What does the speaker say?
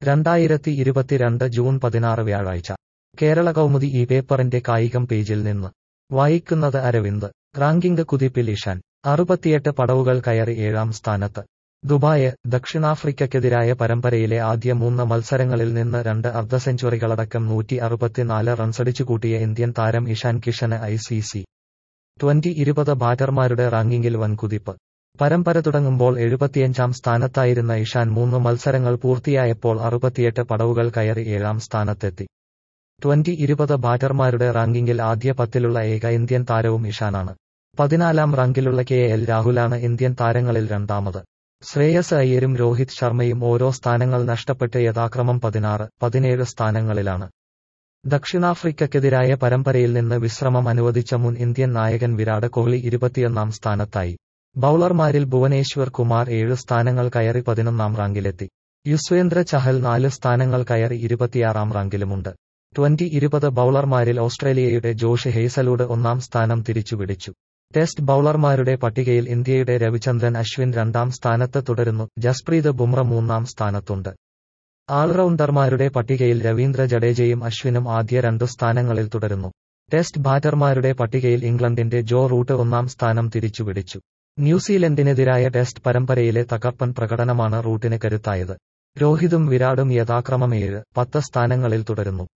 രണ്ടായിരത്തി ഇരുപത്തിരണ്ട് ജൂൺ പതിനാറ് വ്യാഴാഴ്ച കേരള കൗമുദി ഈ പേപ്പറിന്റെ കായികം പേജിൽ നിന്ന് വായിക്കുന്നത് അരവിന്ദ് റാങ്കിംഗ് കുതിപ്പിൽ ഇഷാൻ അറുപത്തിയെട്ട് പടവുകൾ കയറി ഏഴാം സ്ഥാനത്ത് ദുബായ് ദക്ഷിണാഫ്രിക്കയ്ക്കെതിരായ പരമ്പരയിലെ ആദ്യ മൂന്ന് മത്സരങ്ങളിൽ നിന്ന് രണ്ട് അർദ്ധ സെഞ്ചുറികളടക്കം നൂറ്റി അറുപത്തിനാല് റൺസടിച്ചുകൂട്ടിയ ഇന്ത്യൻ താരം ഇഷാൻ കിഷന് ഐ സി സി ട്വന്റി ഇരുപത് ബാറ്റർമാരുടെ റാങ്കിങ്ങിൽ വൻ കുതിപ്പ് പരമ്പര തുടങ്ങുമ്പോൾ എഴുപത്തിയഞ്ചാം സ്ഥാനത്തായിരുന്ന ഇഷാൻ മൂന്ന് മത്സരങ്ങൾ പൂർത്തിയായപ്പോൾ അറുപത്തിയെട്ട് പടവുകൾ കയറി ഏഴാം സ്ഥാനത്തെത്തി ട്വന്റി ഇരുപത് ബാറ്റർമാരുടെ റാങ്കിങ്ങിൽ ആദ്യ പത്തിലുള്ള ഏക ഇന്ത്യൻ താരവും ഇഷാനാണ് പതിനാലാം റാങ്കിലുള്ള കെ എൽ രാഹുലാണ് ഇന്ത്യൻ താരങ്ങളിൽ രണ്ടാമത് ശ്രേയസ് അയ്യരും രോഹിത് ശർമ്മയും ഓരോ സ്ഥാനങ്ങൾ നഷ്ടപ്പെട്ട് യഥാക്രമം പതിനാറ് പതിനേഴ് സ്ഥാനങ്ങളിലാണ് ദക്ഷിണാഫ്രിക്കയ്ക്കെതിരായ പരമ്പരയിൽ നിന്ന് വിശ്രമം അനുവദിച്ച മുൻ ഇന്ത്യൻ നായകൻ വിരാട് കോഹ്ലി ഇരുപത്തിയൊന്നാം സ്ഥാനത്തായി ബൌളർമാരിൽ ഭുവനേശ്വർ കുമാർ ഏഴ് സ്ഥാനങ്ങൾ കയറി പതിനൊന്നാം റാങ്കിലെത്തി യുസ്വേന്ദ്ര ചഹൽ നാല് സ്ഥാനങ്ങൾ കയറി ഇരുപത്തിയാറാം റാങ്കിലുമുണ്ട് ട്വന്റി ഇരുപത് ബൌളർമാരിൽ ഓസ്ട്രേലിയയുടെ ജോഷ് ഹെയ്സലൂഡ് ഒന്നാം സ്ഥാനം തിരിച്ചുപിടിച്ചു ടെസ്റ്റ് ബൌളർമാരുടെ പട്ടികയിൽ ഇന്ത്യയുടെ രവിചന്ദ്രൻ അശ്വിൻ രണ്ടാം സ്ഥാനത്ത് തുടരുന്നു ജസ്പ്രീത് ബുംറ മൂന്നാം സ്ഥാനത്തുണ്ട് ആൾറൗണ്ടർമാരുടെ പട്ടികയിൽ രവീന്ദ്ര ജഡേജയും അശ്വിനും ആദ്യ രണ്ടു സ്ഥാനങ്ങളിൽ തുടരുന്നു ടെസ്റ്റ് ബാറ്റർമാരുടെ പട്ടികയിൽ ഇംഗ്ലണ്ടിന്റെ ജോ റൂട്ട് ഒന്നാം സ്ഥാനം തിരിച്ചുപിടിച്ചു ന്യൂസിലൻഡിനെതിരായ ടെസ്റ്റ് പരമ്പരയിലെ തകർപ്പൻ പ്രകടനമാണ് റൂട്ടിന് കരുത്തായത് രോഹിതും വിരാടും യഥാക്രമം ഏഴ് പത്ത് സ്ഥാനങ്ങളിൽ തുടരുന്നു